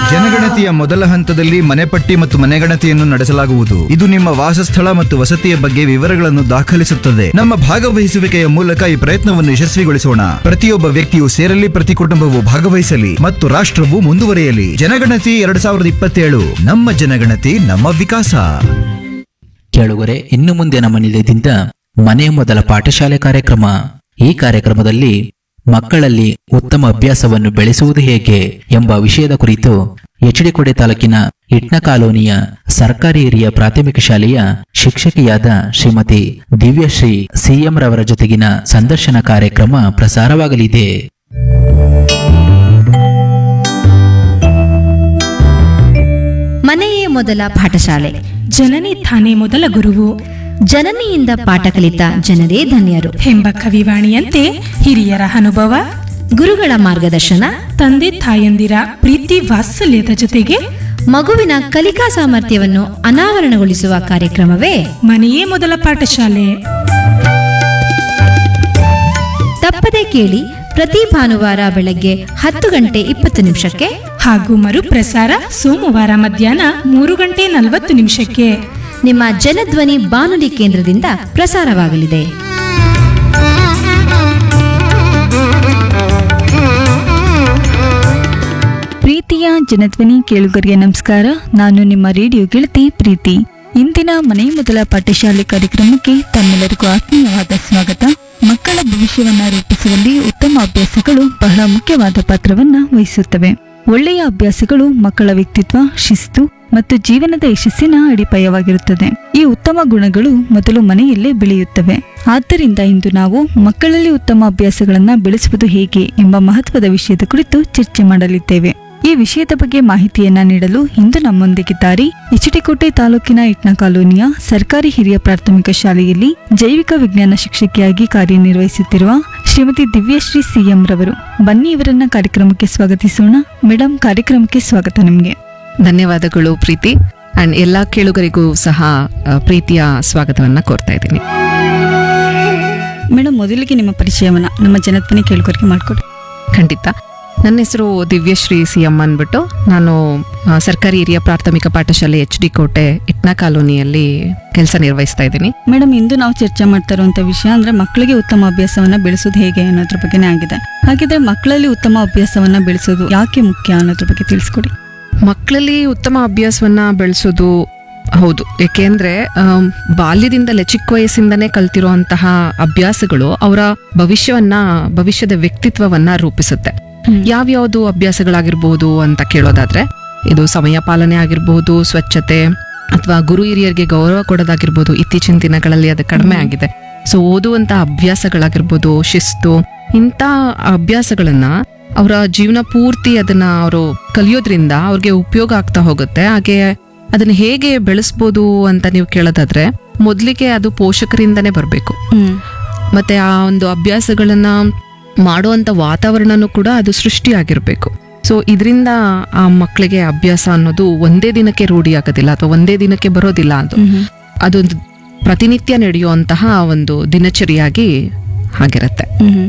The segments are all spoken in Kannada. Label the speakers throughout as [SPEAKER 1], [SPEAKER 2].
[SPEAKER 1] ಜನಗಣತಿಯ ಮೊದಲ ಹಂತದಲ್ಲಿ ಮನೆಪಟ್ಟಿ ಮತ್ತು ಮನೆಗಣತಿಯನ್ನು ನಡೆಸಲಾಗುವುದು ಇದು ನಿಮ್ಮ ವಾಸಸ್ಥಳ ಮತ್ತು ವಸತಿಯ ಬಗ್ಗೆ ವಿವರಗಳನ್ನು ದಾಖಲಿಸುತ್ತದೆ ನಮ್ಮ ಭಾಗವಹಿಸುವಿಕೆಯ ಮೂಲಕ ಈ ಪ್ರಯತ್ನವನ್ನು ಯಶಸ್ವಿಗೊಳಿಸೋಣ ಪ್ರತಿಯೊಬ್ಬ ವ್ಯಕ್ತಿಯು ಸೇರಲಿ ಪ್ರತಿ ಕುಟುಂಬವು ಭಾಗವಹಿಸಲಿ ಮತ್ತು ರಾಷ್ಟ್ರವು ಮುಂದುವರಿಯಲಿ ಜನಗಣತಿ ಎರಡ್ ಸಾವಿರದ ಇಪ್ಪತ್ತೇಳು ನಮ್ಮ ಜನಗಣತಿ ನಮ್ಮ ವಿಕಾಸ
[SPEAKER 2] ಕೇಳುಗರೆ ಇನ್ನು ಮುಂದೆ ನಮ್ಮ ನಿಲಯದಿಂದ ಮನೆ ಮೊದಲ ಪಾಠಶಾಲೆ ಕಾರ್ಯಕ್ರಮ ಈ ಕಾರ್ಯಕ್ರಮದಲ್ಲಿ ಮಕ್ಕಳಲ್ಲಿ ಉತ್ತಮ ಅಭ್ಯಾಸವನ್ನು ಬೆಳೆಸುವುದು ಹೇಗೆ ಎಂಬ ವಿಷಯದ ಕುರಿತು ಎಚ್ಡಿಕೋಟೆ ತಾಲೂಕಿನ ಇಟ್ನ ಕಾಲೋನಿಯ ಸರ್ಕಾರಿ ಹಿರಿಯ ಪ್ರಾಥಮಿಕ ಶಾಲೆಯ ಶಿಕ್ಷಕಿಯಾದ ಶ್ರೀಮತಿ ದಿವ್ಯಶ್ರೀ ಸಿಎಂ ರವರ ಜೊತೆಗಿನ ಸಂದರ್ಶನ ಕಾರ್ಯಕ್ರಮ ಪ್ರಸಾರವಾಗಲಿದೆ
[SPEAKER 3] ಮನೆಯೇ ಮೊದಲ ಪಾಠಶಾಲೆ
[SPEAKER 4] ಜನನಿ ತಾನೇ ಮೊದಲ ಗುರುವು
[SPEAKER 3] ಜನನಿಯಿಂದ ಪಾಠ ಕಲಿತ ಜನರೇ ಧನ್ಯರು
[SPEAKER 4] ಎಂಬ ಕವಿವಾಣಿಯಂತೆ ಹಿರಿಯರ ಅನುಭವ
[SPEAKER 3] ಗುರುಗಳ ಮಾರ್ಗದರ್ಶನ
[SPEAKER 4] ತಂದೆ ತಾಯಂದಿರ ಪ್ರೀತಿ ವಾತ್ಸಲ್ಯದ ಜೊತೆಗೆ
[SPEAKER 3] ಮಗುವಿನ ಕಲಿಕಾ ಸಾಮರ್ಥ್ಯವನ್ನು ಅನಾವರಣಗೊಳಿಸುವ ಕಾರ್ಯಕ್ರಮವೇ
[SPEAKER 4] ಮನೆಯೇ ಮೊದಲ ಪಾಠಶಾಲೆ
[SPEAKER 3] ತಪ್ಪದೆ ಕೇಳಿ ಪ್ರತಿ ಭಾನುವಾರ ಬೆಳಗ್ಗೆ ಹತ್ತು ಗಂಟೆ ಇಪ್ಪತ್ತು ನಿಮಿಷಕ್ಕೆ
[SPEAKER 4] ಹಾಗೂ ಮರುಪ್ರಸಾರ ಸೋಮವಾರ ಮಧ್ಯಾಹ್ನ ಮೂರು ಗಂಟೆ ನಲವತ್ತು ನಿಮಿಷಕ್ಕೆ
[SPEAKER 3] ನಿಮ್ಮ ಜನಧ್ವನಿ ಬಾನುಲಿ ಕೇಂದ್ರದಿಂದ ಪ್ರಸಾರವಾಗಲಿದೆ
[SPEAKER 5] ಪ್ರೀತಿಯ ಜನಧ್ವನಿ ಕೇಳುಗರಿಗೆ ನಮಸ್ಕಾರ ನಾನು ನಿಮ್ಮ ರೇಡಿಯೋ ಗೆಳತಿ ಪ್ರೀತಿ ಇಂದಿನ ಮನೆ ಮೊದಲ ಪಾಠಶಾಲೆ ಕಾರ್ಯಕ್ರಮಕ್ಕೆ ತಮ್ಮೆಲ್ಲರಿಗೂ ಆತ್ಮೀಯವಾದ ಸ್ವಾಗತ ಮಕ್ಕಳ ಭವಿಷ್ಯವನ್ನ ರೂಪಿಸುವಲ್ಲಿ ಉತ್ತಮ ಅಭ್ಯಾಸಗಳು ಬಹಳ ಮುಖ್ಯವಾದ ಪಾತ್ರವನ್ನ ವಹಿಸುತ್ತವೆ ಒಳ್ಳೆಯ ಅಭ್ಯಾಸಗಳು ಮಕ್ಕಳ ವ್ಯಕ್ತಿತ್ವ ಶಿಸ್ತು ಮತ್ತು ಜೀವನದ ಯಶಸ್ಸಿನ ಅಡಿಪಾಯವಾಗಿರುತ್ತದೆ ಈ ಉತ್ತಮ ಗುಣಗಳು ಮೊದಲು ಮನೆಯಲ್ಲೇ ಬೆಳೆಯುತ್ತವೆ ಆದ್ದರಿಂದ ಇಂದು ನಾವು ಮಕ್ಕಳಲ್ಲಿ ಉತ್ತಮ ಅಭ್ಯಾಸಗಳನ್ನ ಬೆಳೆಸುವುದು ಹೇಗೆ ಎಂಬ ಮಹತ್ವದ ವಿಷಯದ ಕುರಿತು ಚರ್ಚೆ ಮಾಡಲಿದ್ದೇವೆ ಈ ವಿಷಯದ ಬಗ್ಗೆ ಮಾಹಿತಿಯನ್ನ ನೀಡಲು ಇಂದು ನಮ್ಮೊಂದಿಗಿದ್ದಾರೆ ಎಚಟಿಕೋಟೆ ತಾಲೂಕಿನ ಇಟ್ನ ಕಾಲೋನಿಯ ಸರ್ಕಾರಿ ಹಿರಿಯ ಪ್ರಾಥಮಿಕ ಶಾಲೆಯಲ್ಲಿ ಜೈವಿಕ ವಿಜ್ಞಾನ ಶಿಕ್ಷಕಿಯಾಗಿ ಕಾರ್ಯನಿರ್ವಹಿಸುತ್ತಿರುವ ಶ್ರೀಮತಿ ದಿವ್ಯಶ್ರೀ ಸಿಎಂ ರವರು ಬನ್ನಿ ಇವರನ್ನ ಕಾರ್ಯಕ್ರಮಕ್ಕೆ ಸ್ವಾಗತಿಸೋಣ ಮೇಡಮ್ ಕಾರ್ಯಕ್ರಮಕ್ಕೆ ಸ್ವಾಗತ ನಿಮಗೆ
[SPEAKER 6] ಧನ್ಯವಾದಗಳು ಪ್ರೀತಿ ಅಂಡ್ ಎಲ್ಲ ಕೇಳುಗರಿಗೂ ಸಹ ಆ, ಪ್ರೀತಿಯ ಸ್ವಾಗತವನ್ನ ಕೋರ್ತಾ ಇದ್ದೀನಿ
[SPEAKER 5] ಮೇಡಮ್ ಮೊದಲಿಗೆ ನಿಮ್ಮ ಪರಿಚಯವನ್ನ ನಮ್ಮ ಜನತ್ವನಿ ಕೇಳುಗರಿಗೆ ಮಾಡಿಕೊಡಿ
[SPEAKER 6] ಖಂಡಿತ ನನ್ನ ಹೆಸರು ದಿವ್ಯಶ್ರೀ ಸಿ ಎಂ ಅಂದ್ಬಿಟ್ಟು ನಾನು ಆ, ಸರ್ಕಾರಿ ಹಿರಿಯ ಪ್ರಾಥಮಿಕ ಪಾಠಶಾಲೆ ಎಚ್ ಡಿ ಕೋಟೆ ಇಟ್ನಾ ಕಾಲೋನಿಯಲ್ಲಿ ಕೆಲಸ ನಿರ್ವಹಿಸ್ತಾ ಇದ್ದೀನಿ
[SPEAKER 5] ಮೇಡಮ್ ಇಂದು ನಾವು ಚರ್ಚೆ ಮಾಡ್ತಾ ಇರುವಂತ ವಿಷಯ ಅಂದ್ರೆ ಮಕ್ಕಳಿಗೆ ಉತ್ತಮ ಅಭ್ಯಾಸವನ್ನ ಬೆಳೆಸೋದು ಹೇಗೆ ಅನ್ನೋದ್ರ ಬಗ್ಗೆನೇ ಆಗಿದೆ ಹಾಗಿದ್ರೆ ಮಕ್ಕಳಲ್ಲಿ ಉತ್ತಮ ಅಭ್ಯಾಸವನ್ನ ಬೆಳೆಸೋದು ಯಾಕೆ ಮುಖ್ಯ ಅನ್ನೋದ್ರ ಬಗ್ಗೆ ತಿಳಿಸ್ಕೊಡಿ
[SPEAKER 6] ಮಕ್ಕಳಲ್ಲಿ ಉತ್ತಮ ಅಭ್ಯಾಸವನ್ನ ಬೆಳೆಸೋದು ಹೌದು ಏಕೆಂದ್ರೆ ಆಮ್, ಬಾಲ್ಯದಿಂದಲೇ ಚಿಕ್ಕ ವಯಸ್ಸಿಂದನೇ ಕಲ್ತಿರುವಂತಹ ಅಭ್ಯಾಸಗಳು ಅವರ ಭವಿಷ್ಯವನ್ನ ಭವಿಷ್ಯದ ವ್ಯಕ್ತಿತ್ವವನ್ನ ರೂಪಿಸುತ್ತೆ ಯಾವ್ಯಾವುದು ಅಭ್ಯಾಸಗಳಾಗಿರ್ಬೋದು ಅಂತ ಕೇಳೋದಾದ್ರೆ ಇದು ಸಮಯ ಪಾಲನೆ ಆಗಿರ್ಬೋದು ಸ್ವಚ್ಛತೆ ಅಥವಾ ಗುರು ಹಿರಿಯರಿಗೆ ಗೌರವ ಕೊಡೋದಾಗಿರ್ಬೋದು ಇತ್ತೀಚಿನ ದಿನಗಳಲ್ಲಿ ಅದು ಕಡಿಮೆ ಆಗಿದೆ ಸೊ ಓದುವಂತ ಅಭ್ಯಾಸಗಳಾಗಿರ್ಬೋದು ಶಿಸ್ತು ಇಂಥ ಅಭ್ಯಾಸಗಳನ್ನ ಅವರ ಜೀವನ ಪೂರ್ತಿ ಅದನ್ನ ಅವರು ಕಲಿಯೋದ್ರಿಂದ ಅವ್ರಿಗೆ ಉಪಯೋಗ ಆಗ್ತಾ ಹೋಗುತ್ತೆ ಹಾಗೆ ಅದನ್ನ ಹೇಗೆ ಬೆಳೆಸ್ಬೋದು ಅಂತ ನೀವು ಕೇಳೋದಾದ್ರೆ ಮೊದಲಿಗೆ ಅದು ಪೋಷಕರಿಂದನೇ ಬರಬೇಕು ಮತ್ತೆ ಆ ಒಂದು ಅಭ್ಯಾಸಗಳನ್ನ ಮಾಡುವಂತ ವಾತಾವರಣನೂ ಕೂಡ ಅದು ಸೃಷ್ಟಿಯಾಗಿರ್ಬೇಕು ಸೊ ಇದರಿಂದ ಆ ಮಕ್ಕಳಿಗೆ ಅಭ್ಯಾಸ ಅನ್ನೋದು ಒಂದೇ ದಿನಕ್ಕೆ ರೂಢಿ ಆಗೋದಿಲ್ಲ ಅಥವಾ ಒಂದೇ ದಿನಕ್ಕೆ ಬರೋದಿಲ್ಲ ಅದು ಅದೊಂದು ಪ್ರತಿನಿತ್ಯ ನಡೆಯುವಂತಹ ಒಂದು ದಿನಚರಿಯಾಗಿ ಆಗಿರತ್ತೆ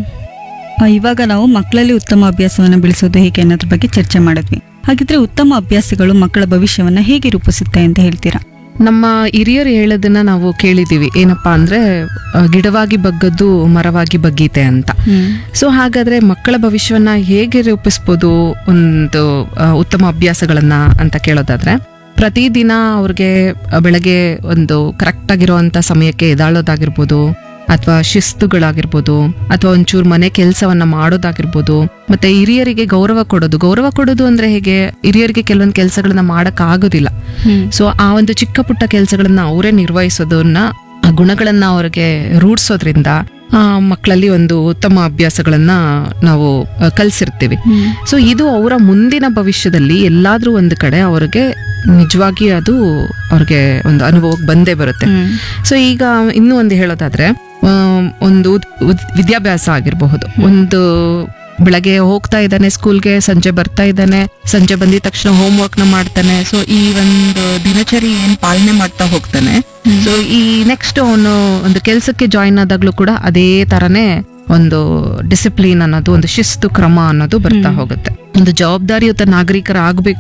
[SPEAKER 5] ಆ, ಇವಾಗ ನಾವು ಮಕ್ಕಳಲ್ಲಿ ಉತ್ತಮ ಅಭ್ಯಾಸವನ್ನ ಬೆಳೆಸೋದು ಹೇಗೆ ಅನ್ನೋದ್ರ ಬಗ್ಗೆ ಚರ್ಚೆ ಮಾಡಿದ್ವಿ ಹಾಗಿದ್ರೆ ಉತ್ತಮ ಅಭ್ಯಾಸಗಳು ಮಕ್ಕಳ ಭವಿಷ್ಯವನ್ನ ಹೇಗೆ ರೂಪಿಸುತ್ತೆ ಅಂತ ಹೇಳ್ತೀರಾ
[SPEAKER 6] ನಮ್ಮ ಹಿರಿಯರು ಹೇಳೋದನ್ನ ನಾವು ಕೇಳಿದೀವಿ ಏನಪ್ಪಾ ಅಂದ್ರೆ ಆ, ಗಿಡವಾಗಿ ಬಗ್ಗದ್ದು ಮರವಾಗಿ ಬಗ್ಗೀತೆ ಅಂತ ಸೊ ಹಾಗಾದ್ರೆ ಮಕ್ಕಳ ಭವಿಷ್ಯವನ್ನ ಹೇಗೆ ರೂಪಿಸ್ಬೋದು ಒಂದು ಆ, ಉತ್ತಮ ಅಭ್ಯಾಸಗಳನ್ನ ಅಂತ ಕೇಳೋದಾದ್ರೆ ಪ್ರತಿದಿನ ಅವ್ರಿಗೆ ಆ, ಬೆಳಗ್ಗೆ ಒಂದು ಕರೆಕ್ಟ್ ಆಗಿರುವಂತ ಸಮಯಕ್ಕೆ ಎದಾಳೋದಾಗಿರ್ಬೋದು ಅಥವಾ ಶಿಸ್ತುಗಳಾಗಿರ್ಬೋದು ಅಥವಾ ಒಂಚೂರು ಮನೆ ಕೆಲಸವನ್ನ ಮಾಡೋದಾಗಿರ್ಬೋದು ಮತ್ತೆ ಹಿರಿಯರಿಗೆ ಗೌರವ ಕೊಡೋದು ಗೌರವ ಕೊಡೋದು ಅಂದ್ರೆ ಹೇಗೆ ಹಿರಿಯರಿಗೆ ಕೆಲವೊಂದು ಕೆಲಸಗಳನ್ನ ಮಾಡಕ್ ಆಗೋದಿಲ್ಲ ಸೊ ಆ ಒಂದು ಚಿಕ್ಕ ಪುಟ್ಟ ಕೆಲಸಗಳನ್ನ ಅವರೇ ನಿರ್ವಹಿಸೋದನ್ನ ಆ ಗುಣಗಳನ್ನ ಅವ್ರಿಗೆ ರೂಢಿಸೋದ್ರಿಂದ ಆ ಮಕ್ಕಳಲ್ಲಿ ಒಂದು ಉತ್ತಮ ಅಭ್ಯಾಸಗಳನ್ನ ನಾವು ಆ, ಕಲ್ಸಿರ್ತೀವಿ ಸೊ ಇದು ಅವರ ಮುಂದಿನ ಭವಿಷ್ಯದಲ್ಲಿ ಎಲ್ಲಾದ್ರೂ ಒಂದು ಕಡೆ ಅವ್ರಿಗೆ ನಿಜವಾಗಿ ಅದು ಅವ್ರಿಗೆ ಒಂದು ಅನುಭವಕ್ಕೆ ಬಂದೇ ಬರುತ್ತೆ ಸೊ ಈಗ ಇನ್ನೂ ಒಂದು ಹೇಳೋದಾದ್ರೆ ಆ, ಒಂದು ಉದ್- ಉದ್- ವಿದ್ಯಾಭ್ಯಾಸ ಆಗಿರಬಹುದು ಒಂದು ಬೆಳಗ್ಗೆ ಹೋಗ್ತಾ ಇದ್ದಾನೆ ಸ್ಕೂಲ್ಗೆ ಸಂಜೆ ಬರ್ತಾ ಇದ್ದಾನೆ ಸಂಜೆ ಬಂದಿದ ತಕ್ಷಣ ಹೋಮ್ ವರ್ಕ್ ನ ಮಾಡ್ತಾನೆ ಸೊ ಈ ಒಂದು ದಿನಚರಿ ಏನ್ ಪಾಲನೆ ಮಾಡ್ತಾ ಹೋಗ್ತಾನೆ ಸೊ ಈ ನೆಕ್ಸ್ಟ್ ಅವನು ಒಂದು ಕೆಲಸಕ್ಕೆ ಜಾಯಿನ್ ಆದಾಗ್ಲೂ ಕೂಡ ಅದೇ ತರನೇ ಒಂದು ಡಿಸಿಪ್ಲಿನ್ ಅನ್ನೋದು ಒಂದು ಶಿಸ್ತು ಕ್ರಮ ಅನ್ನೋದು ಬರ್ತಾ ಹೋಗುತ್ತೆ ಒಂದು ಜವಾಬ್ದಾರಿಯುತ ನಾಗರಿಕರ ಆಗ್ಬೇಕು